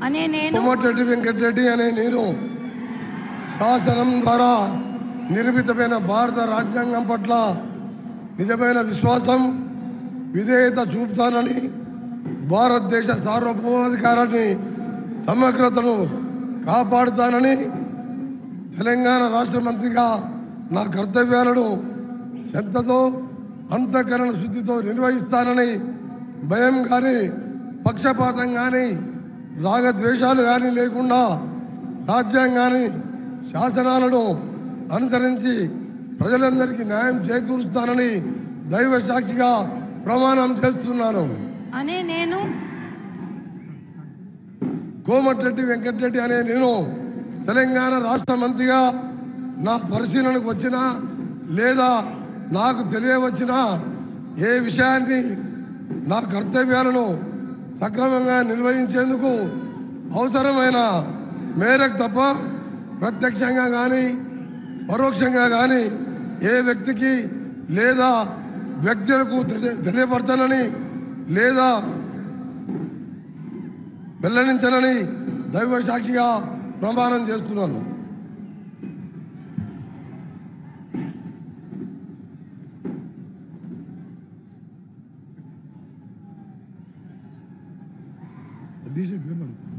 అనే నేను కోమటిరెడ్డి వెంకటరెడ్డి అనే నేను శాసనం ద్వారా నిర్మితమైన భారత రాజ్యాంగం పట్ల నిజమైన విశ్వాసం విధేయత చూపుతానని భారతదేశ సార్వభౌమాధికారాన్ని సమగ్రతను కాపాడుతానని తెలంగాణ రాష్ట్ర మంత్రిగా నా కర్తవ్యాలను శ్రద్ధతో అంతఃకరణ శుద్ధితో నిర్వహిస్తానని భయం కానీ పక్షపాతం కానీ రాగద్వేషాలు కానీ లేకుండా రాజ్యాంగాన్ని శాసనాలను అనుసరించి ప్రజలందరికీ న్యాయం చేకూరుస్తానని దైవ సాక్షిగా ప్రమాణం చేస్తున్నాను అనే నేను కోమటిరెడ్డి వెంకటరెడ్డి అనే నేను తెలంగాణ రాష్ట్ర మంత్రిగా నా పరిశీలనకు వచ్చినా లేదా నాకు తెలియవచ్చినా ఏ విషయాన్ని నా కర్తవ్యాలను సక్రమంగా నిర్వహించేందుకు అవసరమైన మేరకు తప్ప ప్రత్యక్షంగా కానీ పరోక్షంగా కానీ ఏ వ్యక్తికి లేదా వ్యక్తులకు తెలియ- తెలియపరచనని లేదా వెల్లడించనని దైవ సాక్షిగా ప్రమాణం చేస్తున్నాను తీసే పేపర్